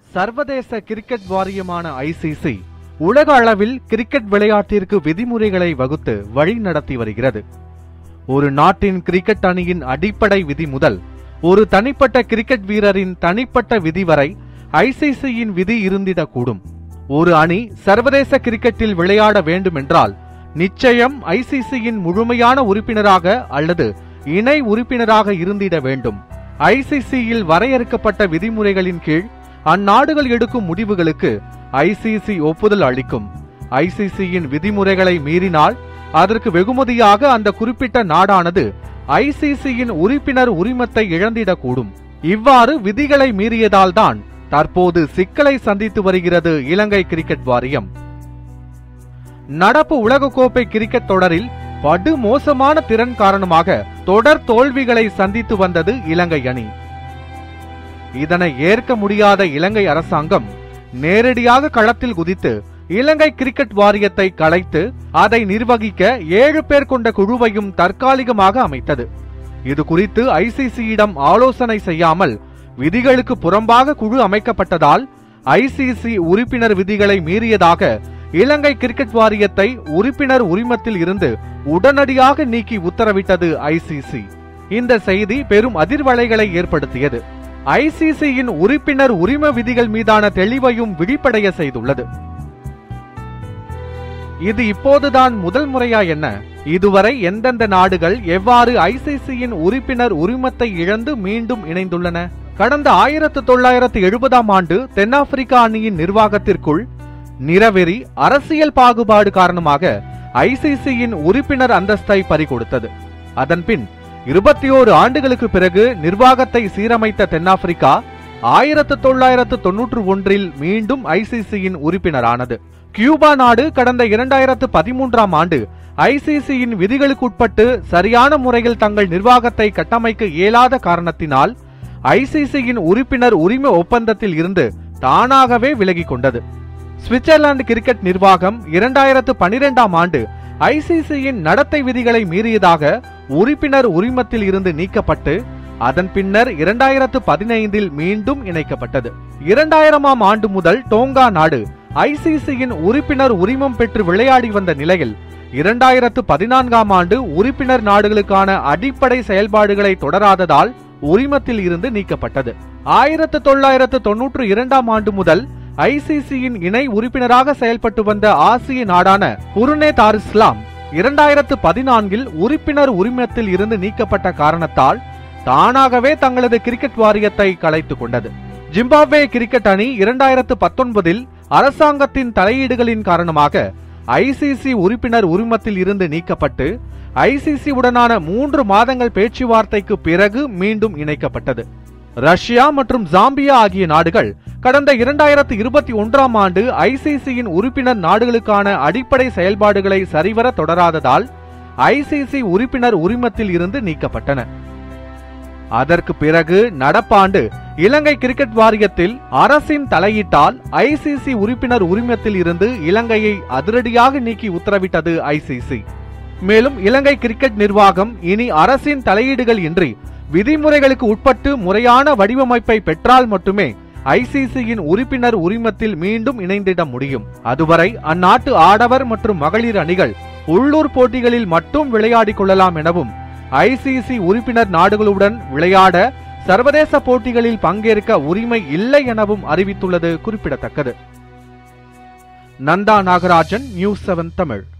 சர்வதேச cricket வாரியமான ICC உலக அளவில் கிரிக்கெட் விளையாட்டிற்கு விதிமுறைகளை வகுத்து வழி நடத்தி வருகிறது ஒரு நாட்டின் கிரிக்கெட் அணியின் அடிப்படை விதி முதல் ஒரு தனிப்பட்ட கிரிக்கெட் வீரரின் தனிப்பட்ட விதி வரை ஐசிசியின் விதி இருந்திடக்கூடும் ஒரு அணி சர்வதேச கிரிக்கெட்டில் விளையாட வேண்டுமென்றால் நிச்சயம் ஐசிசியின் முழுமையான உறுப்பினராக அல்லது இணை உறுப்பினராக இருந்திட வேண்டும் ஐசிசியில் வரையறுக்கப்பட்ட விதிமுறைகளின் கீழ் அந்நாடுகள் எடுக்கும் முடிவுகளுக்கு ஐசிசி ஒப்புதல் அளிக்கும் ஐசிசியின் விதிமுறைகளை மீறினால் அதற்கு வெகுமதியாக அந்த குறிப்பிட்ட நாடானது ஐசிசியின் உறுப்பினர் உரிமத்தை இழந்திடக்கூடும் இவ்வாறு விதிகளை மீறியதால்தான் தற்போது சிக்கலை சந்தித்து வருகிறது இலங்கை கிரிக்கெட் வாரியம் நடப்பு உலகக்கோப்பை கிரிக்கெட் தொடரில் படு மோசமான திறன் காரணமாக தொடர் தோல்விகளை சந்தித்து வந்தது இலங்கை அணி இதனை ஏற்க முடியாத இலங்கை அரசாங்கம் நேரடியாக களத்தில் குதித்து இலங்கை கிரிக்கெட் வாரியத்தை கலைத்து அதை நிர்வகிக்க ஏழு பேர் கொண்ட குழுவையும் தற்காலிகமாக அமைத்தது இது குறித்து ஐசிசியிடம் ஆலோசனை செய்யாமல் விதிகளுக்கு புறம்பாக குழு அமைக்கப்பட்டதால் ஐசிசி உறுப்பினர் விதிகளை மீறியதாக இலங்கை கிரிக்கெட் வாரியத்தை உறுப்பினர் உரிமத்தில் இருந்து உடனடியாக நீக்கி உத்தரவிட்டது ஐசிசி இந்த செய்தி பெரும் அதிர்வலைகளை ஏற்படுத்தியது ஐசிசியின் உறுப்பினர் உரிம விதிகள் மீதான தெளிவையும் விழிப்படைய செய்துள்ளது இது இப்போதுதான் முதல் முறையா என்ன இதுவரை எந்தெந்த நாடுகள் எவ்வாறு ஐசிசியின் உறுப்பினர் உரிமத்தை இழந்து மீண்டும் இணைந்துள்ளன கடந்த ஆயிரத்து தொள்ளாயிரத்து எழுபதாம் ஆண்டு தென்னாப்பிரிக்கா அணியின் நிர்வாகத்திற்குள் நிறவெறி அரசியல் பாகுபாடு காரணமாக ஐசிசியின் உறுப்பினர் அந்தஸ்தை பறிகொடுத்தது அதன்பின் இருபத்தி ஓரு ஆண்டுகளுக்கு பிறகு நிர்வாகத்தை சீரமைத்த தென்னாப்பிரிக்கா ஆயிரத்து தொள்ளாயிரத்து தொன்னூற்று ஒன்றில் மீண்டும் ஐசிசியின் உறுப்பினரானது கியூபா நாடு கடந்த இரண்டாயிரத்து பதிமூன்றாம் ஆண்டு ஐசிசியின் விதிகளுக்குட்பட்டு சரியான முறையில் தங்கள் நிர்வாகத்தை கட்டமைக்க இயலாத காரணத்தினால் ஐசிசியின் உறுப்பினர் உரிமை ஒப்பந்தத்தில் இருந்து தானாகவே விலகிக் கொண்டது சுவிட்சர்லாந்து கிரிக்கெட் நிர்வாகம் இரண்டாயிரத்து பனிரெண்டாம் ஆண்டு ஐசிசியின் நடத்தை விதிகளை மீறியதாக உறுப்பினர் உரிமத்தில் இருந்து நீக்கப்பட்டு அதன் பின்னர் இரண்டாயிரத்து பதினைந்தில் மீண்டும் இணைக்கப்பட்டது இரண்டாயிரமாம் ஆண்டு முதல் டோங்கா நாடு ஐசிசியின் உறுப்பினர் உரிமம் பெற்று விளையாடி வந்த நிலையில் இரண்டாயிரத்து பதினான்காம் ஆண்டு உறுப்பினர் நாடுகளுக்கான அடிப்படை செயல்பாடுகளை தொடராததால் உரிமத்தில் இருந்து நீக்கப்பட்டது ஆயிரத்து தொள்ளாயிரத்து தொன்னூற்று இரண்டாம் ஆண்டு முதல் ஐசிசியின் இணை உறுப்பினராக செயல்பட்டு வந்த ஆசிய நாடான புருனே தாரிஸ்லாம் இரண்டாயிரத்து பதினான்கில் உறுப்பினர் உரிமத்தில் இருந்து நீக்கப்பட்ட காரணத்தால் தானாகவே தங்களது கிரிக்கெட் வாரியத்தை கலைத்துக் கொண்டது ஜிம்பாப்வே கிரிக்கெட் அணி இரண்டாயிரத்து பத்தொன்பதில் அரசாங்கத்தின் தலையீடுகளின் காரணமாக ஐசிசி உறுப்பினர் உரிமத்தில் இருந்து நீக்கப்பட்டு ஐசிசி உடனான மூன்று மாதங்கள் பேச்சுவார்த்தைக்கு பிறகு மீண்டும் இணைக்கப்பட்டது ரஷ்யா மற்றும் ஜாம்பியா ஆகிய நாடுகள் கடந்த இரண்டாயிரத்து இருபத்தி ஒன்றாம் ஆண்டு ஐசிசியின் உறுப்பினர் நாடுகளுக்கான அடிப்படை செயல்பாடுகளை சரிவர தொடராததால் ஐசிசி உறுப்பினர் உரிமத்தில் இருந்து நீக்கப்பட்டன அதற்கு பிறகு நடப்பாண்டு இலங்கை கிரிக்கெட் வாரியத்தில் அரசின் தலையீட்டால் ஐசிசி உறுப்பினர் உரிமத்தில் இருந்து இலங்கையை அதிரடியாக நீக்கி உத்தரவிட்டது ஐசிசி மேலும் இலங்கை கிரிக்கெட் நிர்வாகம் இனி அரசின் தலையீடுகள் இன்றி விதிமுறைகளுக்கு உட்பட்டு முறையான வடிவமைப்பை பெற்றால் மட்டுமே ஐசிசியின் உறுப்பினர் உரிமத்தில் மீண்டும் இணைந்திட முடியும் அதுவரை அந்நாட்டு ஆடவர் மற்றும் மகளிர் அணிகள் உள்ளூர் போட்டிகளில் மட்டும் விளையாடிக் கொள்ளலாம் எனவும் ஐசிசி உறுப்பினர் நாடுகளுடன் விளையாட சர்வதேச போட்டிகளில் பங்கேற்க உரிமை இல்லை எனவும் அறிவித்துள்ளது குறிப்பிடத்தக்கது நந்தா நாகராஜன் நியூஸ் செவன் தமிழ்